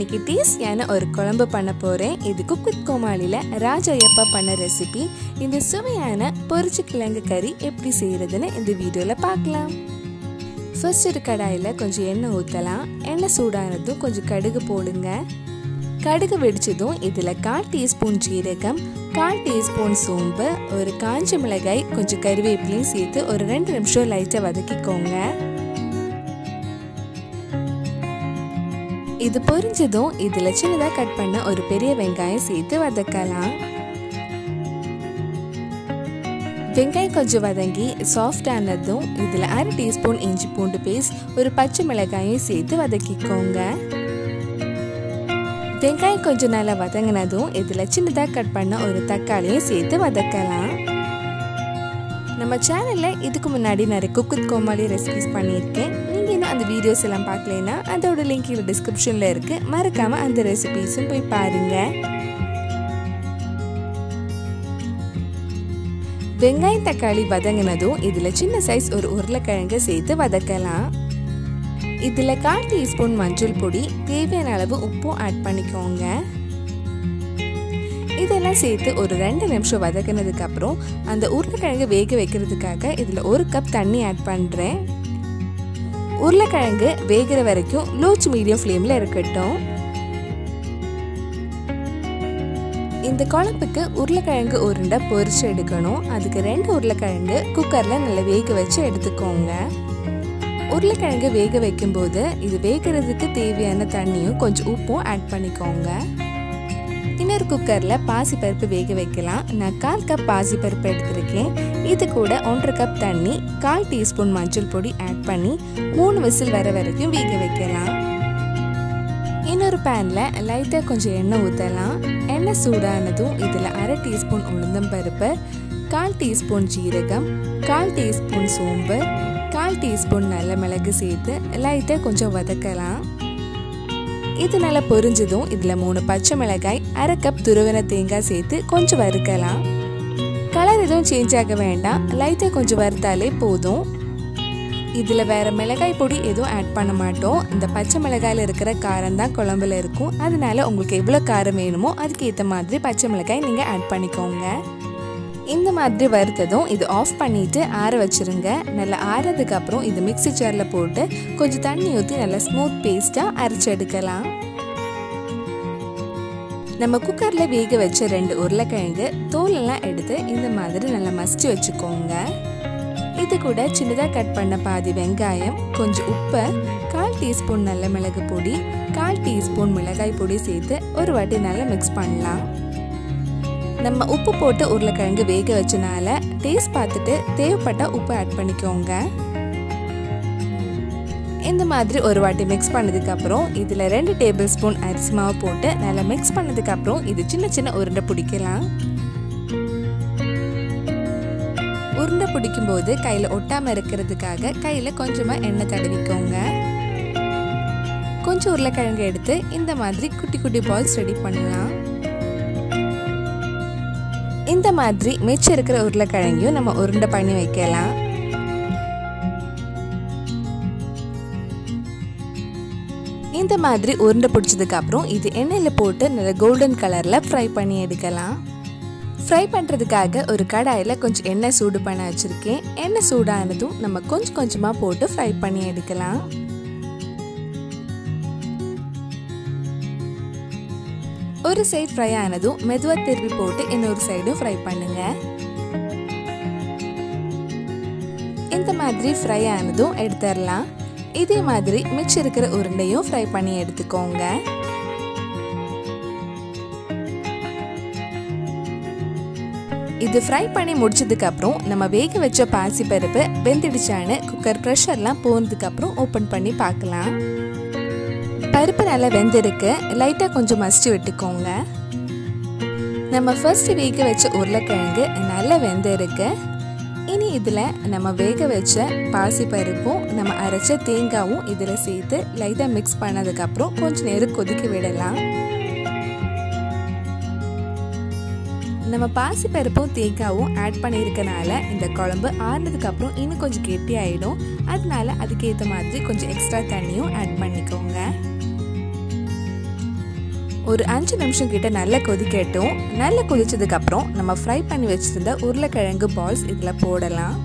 இன்னைக்கு டேஸ்டியான ஒரு குழம்பு பண்ண போகிறேன் இது குக் வித் கோமாளியில் ராஜா எப்பா பண்ண ரெசிபி இந்த சுவையான பொரிச்சு கிழங்கு கறி எப்படி செய்கிறதுன்னு இந்த வீடியோவில் பார்க்கலாம் ஃபர்ஸ்ட் ஒரு கடாயில் கொஞ்சம் எண்ணெய் ஊற்றலாம் எண்ணெய் சூடானதும் கொஞ்சம் கடுகு போடுங்க கடுகு வெடிச்சதும் இதில் கால் டீஸ்பூன் ஜீரகம் கால் டீஸ்பூன் சோம்பு ஒரு காஞ்ச மிளகாய் கொஞ்சம் கருவேப்பிலையும் சேர்த்து ஒரு ரெண்டு நிமிஷம் லைட்டாக வதக்கிக்கோங்க இது பொரிஞ்சதும் இதில் சின்னதாக கட் பண்ண ஒரு பெரிய வெங்காயம் சேர்த்து வதக்கலாம் வெங்காயம் கொஞ்சம் வதங்கி சாஃப்ட் ஆனதும் இதில் அரை டீஸ்பூன் இஞ்சி பூண்டு பேஸ்ட் ஒரு பச்சை மிளகாயும் சேர்த்து வதக்கிக்கோங்க வெங்காயம் கொஞ்சம் நல்லா வதங்கினதும் இதில் சின்னதாக கட் பண்ண ஒரு தக்காளியும் சேர்த்து வதக்கலாம் நம்ம சேனலில் இதுக்கு முன்னாடி நிறைய குக்குத் கோமாளி ரெசிபிஸ் பண்ணியிருக்கேன் நீங்கள் இன்னும் அந்த வீடியோஸ் எல்லாம் பார்க்கலனா அதோட லிங்க் கீழே டிஸ்கிரிப்ஷனில் இருக்குது மறக்காமல் அந்த ரெசிபிஸும் போய் பாருங்கள் வெங்காயம் தக்காளி வதங்கினதும் இதில் சின்ன சைஸ் ஒரு உருளைக்கிழங்கு சேர்த்து வதக்கலாம் இதில் கால் டீஸ்பூன் மஞ்சள் பொடி தேவையான அளவு உப்பும் ஆட் பண்ணிக்கோங்க இதெல்லாம் சேர்த்து ஒரு ரெண்டு நிமிஷம் வதக்கினதுக்கு அப்புறம் அந்த உருளைக்கிழங்கு வேக வைக்கிறதுக்காக இதில் ஒரு கப் தண்ணி ஆட் பண்ணுறேன் உருளைக்கிழங்கு வேகிற வரைக்கும் லோச் மீடியம் ஃப்ளேமில் இருக்கட்டும் இந்த குழம்புக்கு உருளைக்கிழங்கு உருண்டை பொரிச்சு எடுக்கணும் அதுக்கு ரெண்டு உருளைக்கிழங்கு குக்கரில் நல்லா வேக வச்சு எடுத்துக்கோங்க உருளைக்கிழங்கு வேக வைக்கும்போது இது வேகிறதுக்கு தேவையான தண்ணியும் கொஞ்சம் உப்பும் ஆட் பண்ணிக்கோங்க இன்னொரு குக்கரில் பாசிப்பருப்பு வேக வைக்கலாம் நான் கால் கப் பாசிப்பருப்பு எடுத்திருக்கேன் இது கூட ஒன்றரை கப் தண்ணி கால் டீஸ்பூன் மஞ்சள் பொடி ஆட் பண்ணி மூணு விசில் வர வரைக்கும் வேக வைக்கலாம் இன்னொரு பேனில் லைட்டாக கொஞ்சம் எண்ணெய் ஊற்றலாம் எண்ணெய் சூடானதும் இதில் அரை டீஸ்பூன் உளுந்தம்பருப்பு கால் டீஸ்பூன் ஜீரகம் கால் டீஸ்பூன் சோம்பு கால் டீஸ்பூன் நல்ல மிளகு சேர்த்து லைட்டாக கொஞ்சம் வதக்கலாம் இது நல்லா பொரிஞ்சதும் இதில் மூணு பச்சை மிளகாய் அரை கப் துருவன தேங்காய் சேர்த்து கொஞ்சம் வறுக்கலாம் கலர் எதுவும் சேஞ்ச் ஆக வேண்டாம் லைட்டாக கொஞ்சம் வறுத்தாலே போதும் இதில் வேற மிளகாய் பொடி எதுவும் ஆட் பண்ண மாட்டோம் இந்த பச்சை மிளகாயில் இருக்கிற காரம் தான் குழம்புல இருக்கும் அதனால உங்களுக்கு எவ்வளோ காரம் வேணுமோ அதுக்கு ஏற்ற மாதிரி பச்சை மிளகாய் நீங்கள் ஆட் பண்ணிக்கோங்க இந்த மாதிரி வறுத்ததும் இது ஆஃப் பண்ணிட்டு ஆற வச்சிருங்க நல்லா ஆறதுக்கு அப்புறம் இது மிக்சி ஜாரில் போட்டு கொஞ்சம் தண்ணி ஊற்றி நல்லா ஸ்மூத் பேஸ்ட்டாக அரைச்சி எடுக்கலாம் நம்ம குக்கரில் வேக வச்ச ரெண்டு உருளைக்கிழங்கு தோலெல்லாம் எடுத்து இந்த மாதிரி நல்லா மசிச்சு வச்சுக்கோங்க இது கூட சின்னதாக கட் பண்ண பாதி வெங்காயம் கொஞ்சம் உப்பு கால் டீஸ்பூன் நல்ல மிளகு பொடி கால் டீஸ்பூன் மிளகாய் பொடி சேர்த்து ஒரு வாட்டி நல்லா மிக்ஸ் பண்ணலாம் நம்ம உப்பு போட்டு உருளைக்கிழங்கு வேக வச்சனால டேஸ்ட் பார்த்துட்டு தேவைப்பட்ட உப்பு ஆட் பண்ணிக்கோங்க இந்த மாதிரி ஒரு வாட்டி மிக்ஸ் பண்ணதுக்கு அப்புறம் இதில் ரெண்டு டேபிள் ஸ்பூன் அரிசி மாவு போட்டு நல்லா மிக்ஸ் பண்ணதுக்கு அப்புறம் இது சின்ன சின்ன உருண்டை பிடிக்கலாம் உருண்டை பிடிக்கும் போது கையில் ஒட்டாமல் இருக்கிறதுக்காக கையில் கொஞ்சமாக எண்ணெய் தடவிக்கோங்க கொஞ்சம் உருளைக்கிழங்கு எடுத்து இந்த மாதிரி குட்டி குட்டி பால்ஸ் ரெடி பண்ணலாம் இந்த மாதிரி மிச்சம் இருக்கிற உருளைக்கிழங்கையும் நம்ம உருண்டை பண்ணி வைக்கலாம் இந்த மாதிரி உருண்டை பிடிச்சதுக்கு அப்புறம் இது எண்ணெயில் போட்டு நல்ல கோல்டன் கலரில் ஃப்ரை பண்ணி எடுக்கலாம் ஃப்ரை பண்ணுறதுக்காக ஒரு கடாயில் கொஞ்சம் எண்ணெய் சூடு பண்ண வச்சுருக்கேன் எண்ணெய் சூடானதும் நம்ம கொஞ்சம் கொஞ்சமாக போட்டு ஃப்ரை பண்ணி எடுக்கலாம் ஒரு சைடு ஃப்ரை ஆனதும் மெதுவாக திருப்பி போட்டு இன்னொரு சைடும் ஃப்ரை பண்ணுங்க இந்த மாதிரி ஃப்ரை ஆனதும் எடுத்துடலாம் இதே மாதிரி மிச்சம் இருக்கிற உருண்டையும் ஃப்ரை பண்ணி எடுத்துக்கோங்க இது ஃப்ரை பண்ணி முடிச்சதுக்கு அப்புறம் நம்ம வேக வச்ச பாசி பருப்பு வெந்திடுச்சான்னு குக்கர் ப்ரெஷர்லாம் போனதுக்கு அப்புறம் ஓப்பன் பண்ணி பார்க்கலாம் பருப்பு நல்லா வெந்திருக்கு லைட்டாக கொஞ்சம் மசிச்சு விட்டுக்கோங்க நம்ம ஃபர்ஸ்ட் வேக வச்ச உருளைக்கிழங்கு நல்லா வெந்திருக்கு இனி இதில் நம்ம வேக வச்ச பாசி பருப்பும் நம்ம அரைச்ச தேங்காவும் இதில் சேர்த்து லைட்டாக மிக்ஸ் பண்ணதுக்கப்புறம் கொஞ்சம் நேரம் கொதிக்க விடலாம் நம்ம பாசி பருப்பும் தேங்காவும் ஆட் பண்ணியிருக்கனால இந்த குழம்பு ஆறுனதுக்கு அப்புறம் இன்னும் கொஞ்சம் கெட்டி ஆயிடும் அதனால அதுக்கேற்ற மாதிரி கொஞ்சம் எக்ஸ்ட்ரா தண்ணியும் ஆட் பண்ணிக்கோங்க ஒரு அஞ்சு நிமிஷம் கிட்ட நல்லா கொதிக்கட்டும் நல்லா கொதிச்சதுக்கு அப்புறம் நம்ம ஃப்ரை பண்ணி வச்சிருந்த உருளைக்கிழங்கு பால்ஸ் இதில் போடலாம்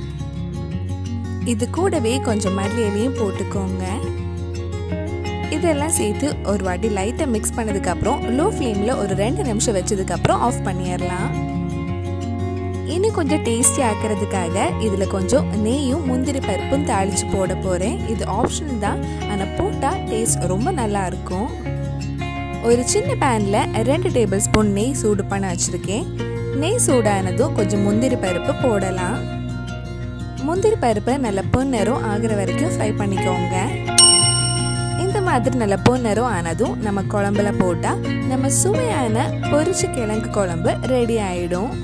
இது கூடவே கொஞ்சம் மல்லியிலையும் போட்டுக்கோங்க இதெல்லாம் சேர்த்து ஒரு வாட்டி லைட்டாக மிக்ஸ் பண்ணதுக்கப்புறம் லோ ஃப்ளேமில் ஒரு ரெண்டு நிமிஷம் வச்சதுக்கப்புறம் ஆஃப் பண்ணிடலாம் இன்னும் கொஞ்சம் டேஸ்டி ஆக்கிறதுக்காக இதில் கொஞ்சம் நெய்யும் முந்திரி பருப்பும் தாளித்து போட போகிறேன் இது ஆப்ஷனல் தான் ஆனால் போட்டால் டேஸ்ட் ரொம்ப நல்லா இருக்கும் ஒரு சின்ன பேனில் ரெண்டு டேபிள் ஸ்பூன் நெய் சூடு பண்ண வச்சுருக்கேன் நெய் சூடானதும் கொஞ்சம் முந்திரி பருப்பு போடலாம் முந்திரி பருப்பை நல்ல பொன்னரும் ஆகிற வரைக்கும் ஃப்ரை பண்ணிக்கோங்க இந்த மாதிரி நல்ல பொன்னரும் ஆனதும் நம்ம குழம்புல போட்டால் நம்ம சுவையான பொரிச்சு கிழங்கு குழம்பு ரெடி ஆயிடும்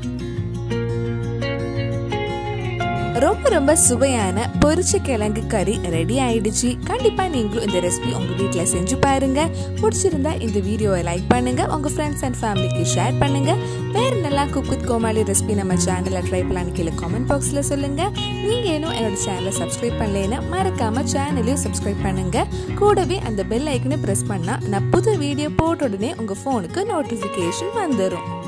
ரொம்ப ரொம்ப சுவையான பொரிச்ச கிழங்கு கறி ரெடி ஆயிடுச்சு கண்டிப்பா நீங்களும் இந்த ரெசிபி உங்க வீட்ல செஞ்சு பாருங்க பிடிச்சிருந்தா இந்த வீடியோவை லைக் பண்ணுங்க உங்க ஃப்ரெண்ட்ஸ் அண்ட் ஃபேமிலிக்கு ஷேர் பண்ணுங்க வேற நல்லா குக் வித் கோமாளி ரெசிபி நம்ம சேனல்ல ட்ரை பண்ணலான்னு கீழே காமெண்ட் பாக்ஸ்ல சொல்லுங்க நீங்க இன்னும் என்னோட சேனலை சப்ஸ்கிரைப் பண்ணலைன்னா மறக்காம சேனலையும் சப்ஸ்கிரைப் பண்ணுங்க கூடவே அந்த பெல் ஐக்கனை பிரஸ் பண்ணா நான் புது வீடியோ போட்ட உடனே உங்க போனுக்கு நோட்டிபிகேஷன் வந்துடும்